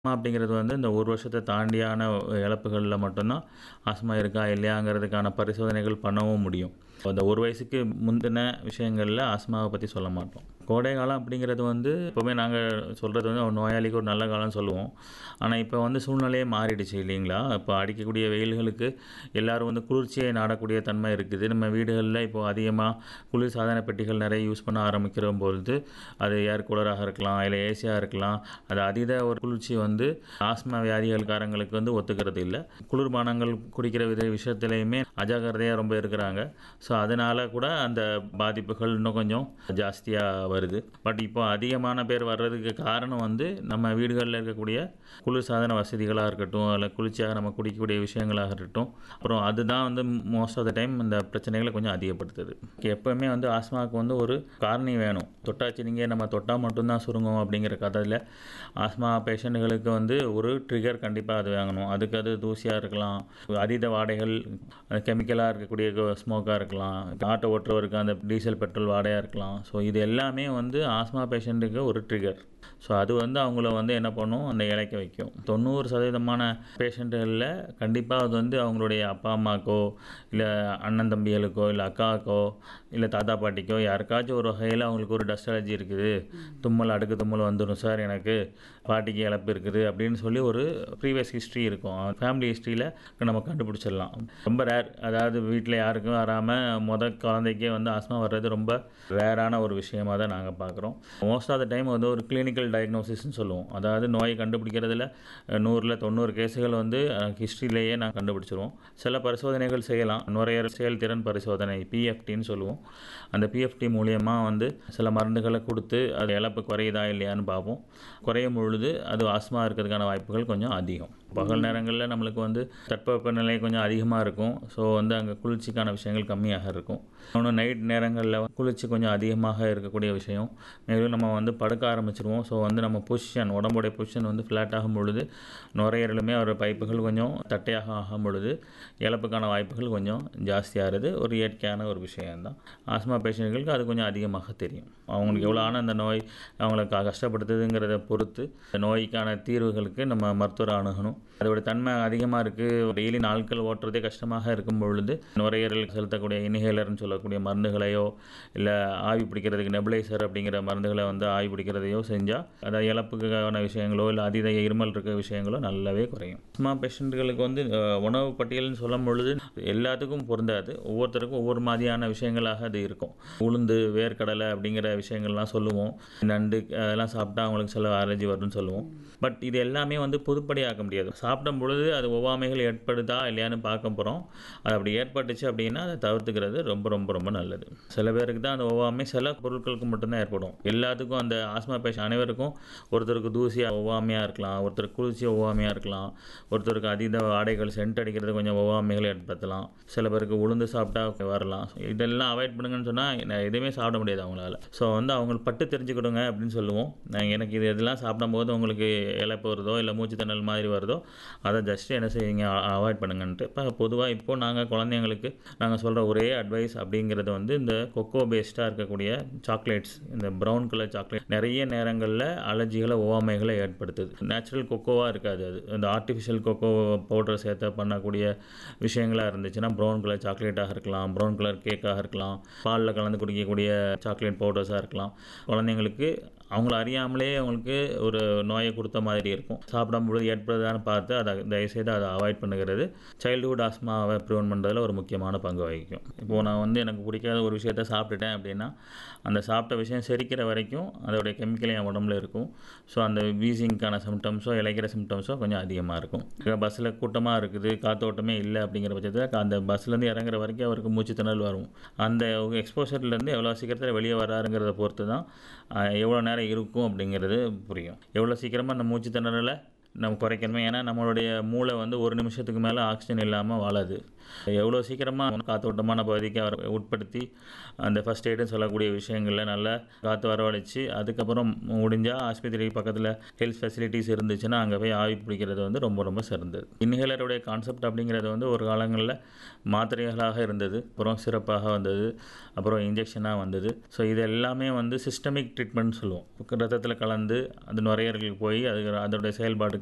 அப்படிங்கிறது வந்து இந்த ஒரு வருஷத்த தாண்டியான இழப்புகள்ல மட்டும்தான் ஆஸ்மா இருக்கா இல்லையாங்கிறதுக்கான பரிசோதனைகள் பண்ணவும் முடியும். அந்த ஒரு வயசுக்கு முந்தின விஷயங்கள்ல ஆஸ்மாவை பத்தி சொல்ல மாட்டோம். கோடை காலம் அப்படிங்கிறது வந்து எப்பவுமே நாங்க சொல்றது வந்து ஒரு நோயாளிக்கு ஒரு நல்ல காலம்னு சொல்லுவோம். ஆனா இப்ப வந்து சூழ்நிலையே மாறிடுச்சு இல்லைங்களா? இப்ப அடிக்கக்கூடிய வெயில்களுக்கு எல்லாரும் வந்து குளிர்ச்சியை நாடக்கூடிய தன்மை இருக்குது. நம்ம வீடுகள்ல இப்போ அதிகமா குளிர்சாதன பெட்டிகள் நிறைய யூஸ் பண்ண ஆரம்பிக்கிற பொழுது, அது ஏர் கூலராக இருக்கலாம், இல்ல ஏசியா இருக்கலாம். அது அதீத ஒரு குளிர்ச்சி வந்து ஆஸ்மா வியாதிகள்காரங்களுக்கு வந்து ஒத்துக்கிறது இல்ல. குளிர்பானங்கள் குடிக்கிற வித விஷயத்திலயுமே அஜாக்கிரதையா ரொம்ப இருக்கிறாங்க. ஸோ அதனால கூட அந்த பாதிப்புகள் இன்னும் கொஞ்சம் ஜாஸ்தியா வருது. பட் இப்போ அதிகமான பேர் வர்றதுக்கு காரணம் வந்து நம்ம வீடுகள்ல இருக்கக்கூடிய குளிர்சாதன வசதிகளா இருக்கட்டும், இல்ல குளிர்ச்சியாக நம்ம குடிக்கக்கூடிய விஷயங்களாக இருக்கட்டும். அப்புறம் அதுதான் வந்து மோஸ்ட் ஆஃப் த டைம் இந்த பிரச்சனைகள கொஞ்சம் அதிகப்படுத்துது. எப்பவுமே வந்து ஆஸ்மாவுக்கு வந்து ஒரு காரணி வேணும். தொட்டாச்சு நீங்க நம்ம தொட்டா மட்டும் தான் சுருங்கும் அப்படிங்கிற கதை இல்ல. ஆஸ்மா பேஷண்ட்டுகளுக்கு வந்து ஒரு ட்ரிகர் கண்டிப்பா அது வாங்கணும். அதுக்கு அது தூசியா இருக்கலாம், அதீத வாடைகள், கெமிக்கலா இருக்கக்கூடிய ஸ்மோக்கா இருக்கலாம், ஆட்டோ ஓட்டுறவருக்கு அந்த டீசல், பெட்ரோல் வாடையா இருக்கலாம். ஸோ இது எல்லாமே வந்து ஆஸ்மா பேஷண்ட்டுக்கு ஒரு ட்ரிகர். ஸோ அது வந்து அவங்கள வந்து என்ன பண்ணும், அந்த இளைக்க வைக்கும். 90% பேஷண்ட்டுகள்ல கண்டிப்பா அது வந்து அவங்களுடைய அப்பா, அம்மாக்கோ, இல்ல அண்ணன் தம்பிகளுக்கோ, இல்ல அக்காவுக்கோ, இல்ல தாத்தா, பாட்டிக்கோ யாருக்காச்சும் ஒரு வகையில அவங்களுக்கு ஒரு டஸ்ட் அலர்ஜி இருக்குது. தும்மல், அடுக்கு தும்மல் வந்துரும் சார் எனக்கு. பாட்டிக்கு இழப்பு இருக்குது அப்படின்னு சொல்லி ஒரு ப்ரீவியஸ் ஹிஸ்ட்ரி இருக்கும். ஃபேமிலி ஹிஸ்ட்ரியில நம்ம கண்டுபிடிச்சிடலாம். ரொம்ப ரேர். அதாவது வீட்ல யாருக்கும் வராம மொத குழந்தைக்கே வந்து ஆஸ்மா வர்றது ரொம்ப ரேரான ஒரு விஷயமா தான் நாங்க பார்க்குறோம். மோஸ்ட் ஆஃப் த டைம் வந்து ஒரு கிளினிக்கல் டயக்னோசிஸ்ன்னு சொல்லுவோம். அதாவது நோயை கண்டுபிடிக்கிறதுல 100ல 90 கேஸுகள் வந்து ஹிஸ்ட்ரியிலேயே நாங்க கண்டுபிடிச்சிருவோம். சில பரிசோதனைகள் செய்யலாம். நுரையீரல் செயல்திறன் பரிசோதனை பிஎஃப்டின்னு சொல்லுவோம். அந்த பிஎஃப்டி மூலியமா வந்து சில மருந்துகள குடுத்து அது இழப்பு குறையுதா இல்லையான்னு பார்ப்போம். குறையும் பொழுது அது ஆஸ்மா இருக்கிறதுக்கான வாய்ப்புகள் கொஞ்சம் அதிகம். பகல் நேரங்கள்ல நம்மளுக்கு வந்து தட்பவெப்பநிலை கொஞ்சம் அதிகமா இருக்கும். ஸோ வந்து அங்க குளிர்ச்சிக்கான விஷயங்கள் கம்மியாக இருக்கும். இன்னொன்னு நைட் நேரங்கள்ல குளிர்ச்சி கொஞ்சம் அதிகமாக இருக்கக்கூடிய விஷயம். மேலும் நம்ம வந்து படுக்க ஆரம்பிச்சுருவோம். ஸோ வந்து நம்ம பொசிஷன் உடம்புடைய பொசிஷன் வந்து ஃப்ளாட் ஆகும் பொழுது, நுரையீரலுமே ஒரு பைப்புகள் கொஞ்சம் தட்டையாக ஆகும் பொழுது, இழப்புக்கான வாய்ப்புகள் கொஞ்சம் ஜாஸ்தியாகுறது ஒரு இயற்கையான ஒரு விஷயம் தான். ஆஸ்மா பேஷண்ட்களுக்கு அது கொஞ்சம் அதிகமாக தெரியும். அவங்களுக்கு எவ்வளோ ஆனா அந்த நோய் அவங்கள கஷ்டப்படுத்துதுங்கிறத பொறுத்து, நோய்க்கான தீர்வுகளுக்கு நம்ம மருத்துவரை அணுகணும். அதோட தன்மை அதிகமா இருக்கு. டெய்லி நாட்கள் ஓட்டுறதே கஷ்டமாக இருக்கும் பொழுது, நுரையீரலுக்கு செலுத்தக்கூடிய இன்ஹேலர்ன்னு சொல்லக்கூடிய மருந்துகளையோ, இல்ல ஆவி பிடிக்கிறதுக்கு நெபுலைசர் அப்படிங்கிற மருந்துகள வந்து ஆவி பிடிக்கிறதையோ செஞ்சா, அந்த இழப்புக்கான விஷயங்களோ, இல்ல அதீத இருமல் இருக்க விஷயங்களோ நல்லாவே குறையும். ஆஸ்மா பேஷண்ட்டுகளுக்கு வந்து உணவு பட்டியல்னு சொல்லும் பொழுது எல்லாத்துக்கும் பொருந்தாது. ஒவ்வொருத்தருக்கும் ஒவ்வொரு மாதிரியான விஷயங்களாக அது இருக்கும். உளுந்து, வேர்க்கடலை அப்படிங்கிற விஷயங்கள்லாம் சொல்லுவோம். நண்டு அதெல்லாம் சாப்பிட்டா அவங்களுக்கு சில அலர்ஜி வரும்னு சொல்லுவோம். பட் இது எல்லாமே வந்து பொதுப்படையாக்க முடியாது. சாப்பிடும் பொழுது அது ஒவ்வாமைகள் ஏற்படுதா இல்லையான்னு பார்க்க போறோம். அது அப்படி ஏற்பட்டுச்சு அப்படின்னா, அத தவிர்த்துக்கிறது ரொம்ப ரொம்ப ரொம்ப நல்லது. சில பேருக்கு தான் அந்த ஒவ்வாமை சில பொருட்களுக்கு மட்டும் தான் ஏற்படும். எல்லாத்துக்கும் அந்த ஆஸ்மா பேஷண்ட் அனைவருக்கும் ஒருத்தருக்கு தூசி ஒவ்வாமையா இருக்கலாம், ஒருத்தருக்கு குளிர்ச்சி ஒவ்வாமையா இருக்கலாம், ஒருத்தருக்கு அதீத வாடைகள் சென்ட் அடிக்கிறது கொஞ்சம் ஒவ்வாமைகள் ஏற்படுத்தலாம். சில பேருக்கு உளுந்து சாப்பிட்டா வரலாம். இதெல்லாம் அவாய்ட் பண்ணுங்கன்னு சொன்னா எதுவுமே சாப்பிட முடியாது அவங்களால. ஸோ வந்து அவங்க பட்டு தெரிஞ்சுக்கிடுங்க அப்படின்னு சொல்லுவோம். எனக்கு இது இதெல்லாம் சாப்பிடும்போது உங்களுக்கு இளைப்பு வருதோ, இல்ல மூச்சு திணறல் மாதிரி வருதோ, அத ஜஸ்ட் என்ன செய்யுங்க அவாய்ட் பண்ணுங்கன்ட்டு. இப்ப பொதுவா இப்போ நாங்க குழந்தைங்களுக்கு நாங்க சொல்ற ஒரே அட்வைஸ் அப்படிங்கிறது வந்து இந்த கொக்கோ பேஸ்டா இருக்கக்கூடிய சாக்லேட்ஸ், இந்த ப்ரவுன் கலர் சாக்லேட் நிறைய நேரங்கள்ல அலர்ஜிகள, ஒவ்வாமைகள ஏற்படுத்துது. நேச்சுரல் கொக்கோவா இருக்காது அது. இந்த ஆர்ட்டிஃபிஷியல் கொக்கோ பவுடர் சேர்த்து பண்ணக்கூடிய விஷயங்களா இருந்துச்சுன்னா, ப்ரவுன் கலர் சாக்லேட்டாக இருக்கலாம், ப்ரவுன் கலர் கேக்காக இருக்கலாம், பால்ல கலந்து குடிக்கக்கூடிய சாக்லேட் பவுடர்ஸா இருக்கலாம். குழந்தைங்களுக்கு அவங்கள அறியாமலே அவங்களுக்கு ஒரு நோய குடுத்த மாதிரி இருக்கும். சாப்பிடும்பொழுது ஏற்படுதான்னு பார்த்து அத தயவுசெய்து அத அவாய்ட் பண்ணுகிறது, சைல்ட்ஹுட் ஆஸ்மாவ பிரிவென்ட் பண்றதுல ஒரு முக்கியமான பங்கு வகிக்கும். இப்போ நான் வந்து எனக்கு பிடிக்காத ஒரு விஷயத்த சாப்பிட்டுட்டேன் அப்படின்னா, அந்த சாப்பிட்ட விஷயம் செரிக்கிற வரைக்கும் அதோடைய கெமிக்கல் என் உடம்புல இருக்கும். ஸோ அந்த வீசிங்க்கான சிம்ப்டம்ஸோ, இளைக்கிற சிம்ப்டம்ஸோ கொஞ்சம் அதிகமா இருக்கும். பஸ்ல கூட்டமா இருக்குது, காத்தோட்டமே இல்ல அப்படிங்கிற பட்சத்தில அந்த பஸ்லேருந்து இறங்குற வரைக்கும் அவருக்கு மூச்சு திணறல் வரும். அந்த எக்ஸ்போஷர்லேருந்து எவ்வளோ சீக்கிரத்தில வெளிய வர்றாருங்கிறத பொறுத்து தான், எவ்வளோ நேரம் இருக்கும் அப்படிங்கிறது புரியும். எவ்வளோ சீக்கிரமா அந்த மூச்சு திணறல நம்ம குறைக்கணுமோ ஏன்னா நம்மளுடைய மூளை வந்து ஒரு நிமிஷத்துக்கு மேல ஆக்ஸிஜன் இல்லாம வாழாது. எவ்வளோ சீக்கிரமா காத்தோட்டமான பகுதிக்கு அவர உட்படுத்தி, அந்த ஃபர்ஸ்ட் எய்டுன்னு சொல்லக்கூடிய விஷயங்கள்ல நல்லா காத்து வரவழைச்சு, அதுக்கப்புறம் முடிஞ்சா ஆஸ்பத்திரி பக்கத்தில ஹெல்த் ஃபெசிலிட்டீஸ் இருந்துச்சுன்னா, அங்க போய் ஆவி பிடிக்கிறது வந்து ரொம்ப ரொம்ப சிறந்தது. இன்ஹேலருடைய கான்செப்ட் அப்படிங்கிறது வந்து ஒரு காலங்கள்ல மாத்திரைகளாக இருந்தது. அப்புறம் சிரப்பாக வந்தது. அப்புறம் இன்ஜெக்ஷனா வந்தது. ஸோ இது எல்லாமே வந்து சிஸ்டமிக் ட்ரீட்மெண்ட்னு சொல்லுவோம். ரத்தத்தில கலந்து அது நுரையீரலுக்கு போய் அது அதோடைய செயல்பாட்டுக்கு